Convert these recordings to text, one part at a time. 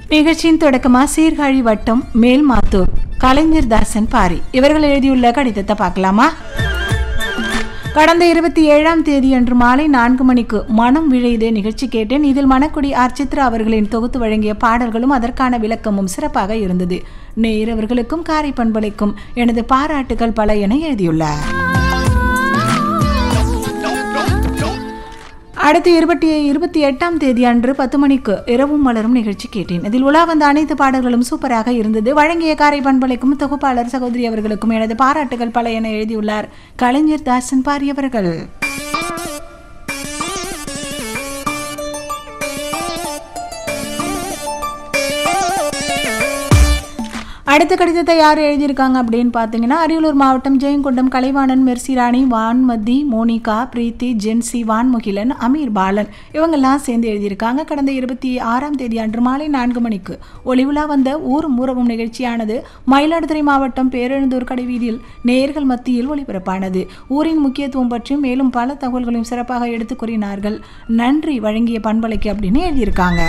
நிகழ்ச்சியின் தொடக்கமா சீர்காழி வட்டம் மேல்மாத்தூர் கலைஞர் தாசன் பாரி இவர்கள் எழுதியுள்ள கடிதத்தை பார்க்கலாமா கடந்த இருபத்தி ஏழாம் தேதி அன்று மாலை நான்கு மணிக்கு மனம் விழைதே நிகழ்ச்சி கேட்டேன் இதில் மணக்குடி ஆர் சித்ரா அவர்களின் தொகுத்து வழங்கிய பாடல்களும் அதற்கான விளக்கமும் சிறப்பாக இருந்தது நேயர் அவர்களுக்கும் காரை பண்பலைக்கும் எனது பாராட்டுகள் பல என எழுதியுள்ளார் அடுத்து இருபத்தி இருபத்தி எட்டாம் தேதி அன்று பத்து மணிக்கு இரவும் மலரும் நிகழ்ச்சி கேட்டேன் இதில் உலா வந்த அனைத்து பாடல்களும் சூப்பராக இருந்தது வழங்கிய காரை பண்பலைக்கும் தொகுப்பாளர் சகோதரி அவர்களுக்கும் எனது பாராட்டுகள் பல என எழுதியுள்ளார் கலைஞர் தாசன் பாரியவர்கள் அடுத்த கடிதத்தை யார் எழுதியிருக்காங்க அப்படின்னு பார்த்தீங்கன்னா அரியலூர் மாவட்டம் ஜெயங்கொண்டம் கலைவாணன் மெர்சிராணி வான்மதி மோனிகா பிரீத்தி ஜென்சி வான்முகிலன் அமீர் பாலன் இவங்கெல்லாம் சேர்ந்து எழுதியிருக்காங்க கடந்த இருபத்தி ஆறாம் தேதி அன்று மாலை நான்கு மணிக்கு ஒளிவுலா வந்த ஊர் மூரவும் நிகழ்ச்சியானது மயிலாடுதுறை மாவட்டம் பேரெழுந்தூர் கடைவீதியில் நேர்கள் மத்தியில் ஒளிபரப்பானது ஊரின் முக்கியத்துவம் பற்றியும் மேலும் பல தகவல்களையும் சிறப்பாக எடுத்துக் கூறினார்கள் நன்றி வழங்கிய பண்பலைக்கு அப்படின்னு எழுதியிருக்காங்க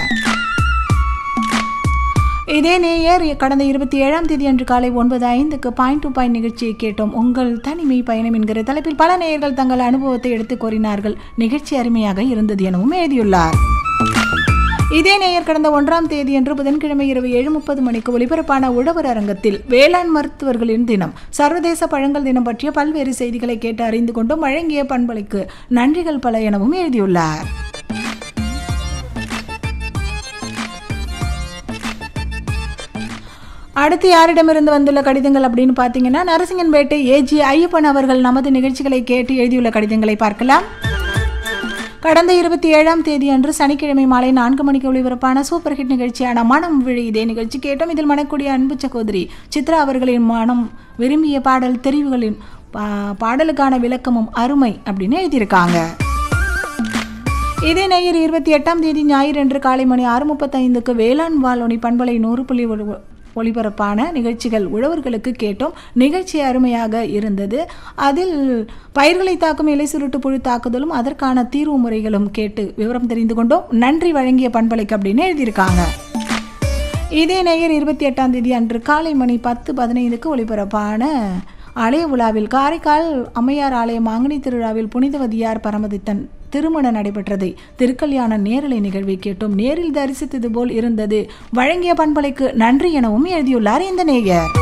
இதே நேயர் கடந்த இருபத்தி ஏழாம் தேதி அன்று காலை ஒன்பது ஐந்துக்கு பாயிண்ட் டு பாயிண்ட் நிகழ்ச்சியை கேட்டோம் உங்கள் தனிமை பயணம் என்கிற தலைப்பில் பல நேயர்கள் தங்கள் அனுபவத்தை எடுத்து கூறினார்கள் நிகழ்ச்சி அருமையாக இருந்தது எனவும் எழுதியுள்ளார் இதே நேயர் கடந்த ஒன்றாம் தேதி அன்று புதன்கிழமை இரவு ஏழு முப்பது மணிக்கு ஒலிபரப்பான உழவர் அரங்கத்தில் வேளாண் மருத்துவர்களின் தினம் சர்வதேச பழங்கள் தினம் பற்றிய பல்வேறு செய்திகளை கேட்டு அறிந்து கொண்டும் வழங்கிய பண்பலைக்கு நன்றிகள் பல எனவும் எழுதியுள்ளார் அடுத்து யாரிடமிருந்து வந்துள்ள கடிதங்கள் அப்படின்னு பார்த்தீங்கன்னா நரசிங்கன்பேட்டை ஏஜி ஐயப்பன் அவர்கள் நமது நிகழ்ச்சிகளை கேட்டு எழுதியுள்ள கடிதங்களை பார்க்கலாம் கடந்த இருபத்தி ஏழாம் தேதி அன்று சனிக்கிழமை மாலை நான்கு மணிக்கு ஒளிபரப்பான சூப்பர் ஹிட் நிகழ்ச்சியான மனம் விழி இதே நிகழ்ச்சி கேட்டோம் இதில் மணக்கூடிய அன்பு சகோதரி சித்ரா அவர்களின் மனம் விரும்பிய பாடல் தெரிவுகளின் பா- பாடலுக்கான விளக்கமும் அருமை அப்படின்னு எழுதியிருக்காங்க இதே நேயர் இருபத்தி எட்டாம் தேதி ஞாயிறு அன்று காலை மணி ஆறு முப்பத்தைந்துக்கு வேளாண் வாலொனி பண்பலை நூறு புள்ளி ஒளி- ஒளிபரப்பான நிகழ்ச்சிகள் உழவர்களுக்கு கேட்டோம் நிகழ்ச்சி அருமையாக இருந்தது அதில் பயிர்களை தாக்கும் இலை சுருட்டு புழு தாக்குதலும் அதற்கான தீர்வு முறைகளும் கேட்டு விவரம் தெரிந்து கொண்டோம் நன்றி வழங்கிய பண்பலைக்கு அப்படின்னு எழுதியிருக்காங்க இதே நேயர் இருபத்தி எட்டாம் தேதி அன்று காலை மணி பத்து பதினைந்துக்கு ஒளிபரப்பான ஆலய விழாவில் காரைக்கால் அம்மையார் ஆலய மாங்கனி திருவிழாவில் புனிதவதியார் பரமதித்தன் திருமணம் நடைபெற்றதை திருக்கல்யாண நேரலை நிகழ்வை கேட்டோம் நேரில் தரிசித்தது போல் இருந்தது வழங்கிய பண்பலைக்கு நன்றி எனவும் எழுதியுள்ளார் இந்த நேயர்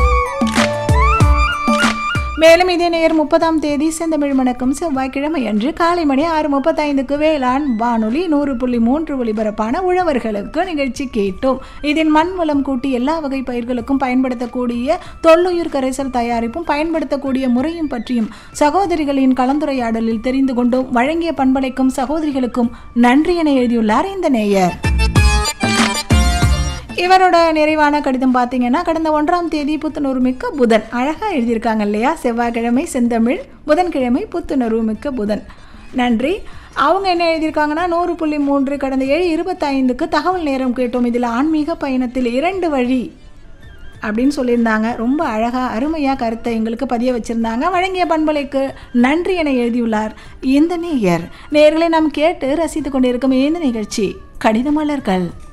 மேலும் இதே நேயர் முப்பதாம் தேதி செந்தமிழ் மணக்கும் செவ்வாய்க்கிழமை அன்று காலை மணி ஆறு முப்பத்தைந்துக்கு வேளாண் வானொலி நூறு புள்ளி மூன்று ஒலிபரப்பான உழவர்களுக்கு நிகழ்ச்சி கேட்டோம் இதில் மண் வளம் கூட்டி எல்லா வகை பயிர்களுக்கும் பயன்படுத்தக்கூடிய தொல்லுயிர் கரைசல் தயாரிப்பும் பயன்படுத்தக்கூடிய முறையும் பற்றியும் சகோதரிகளின் கலந்துரையாடலில் தெரிந்து கொண்டோம் வழங்கிய பண்பலைக்கும் சகோதரிகளுக்கும் நன்றி என எழுதியுள்ளார் இந்த நேயர் இவரோட நிறைவான கடிதம் பார்த்தீங்கன்னா கடந்த ஒன்றாம் தேதி புத்துணர்வு மிக்க புதன் அழகாக எழுதியிருக்காங்க இல்லையா செவ்வாய்க்கிழமை செந்தமிழ் புதன்கிழமை புத்துணர்வு மிக்க புதன் நன்றி அவங்க என்ன எழுதியிருக்காங்கன்னா நூறு புள்ளி மூன்று கடந்த ஏழு இருபத்தைந்துக்கு தகவல் நேரம் கேட்டோம் இதில் ஆன்மீக பயணத்தில் இரண்டு வழி அப்படின்னு சொல்லியிருந்தாங்க ரொம்ப அழகாக அருமையாக கருத்தை எங்களுக்கு பதிய வச்சுருந்தாங்க வழங்கிய பண்பலைக்கு நன்றி என எழுதியுள்ளார் இந்த நேயர் நேயர்களை நாம் கேட்டு ரசித்து கொண்டிருக்கும் இந்த நிகழ்ச்சி கடித மலர்கள்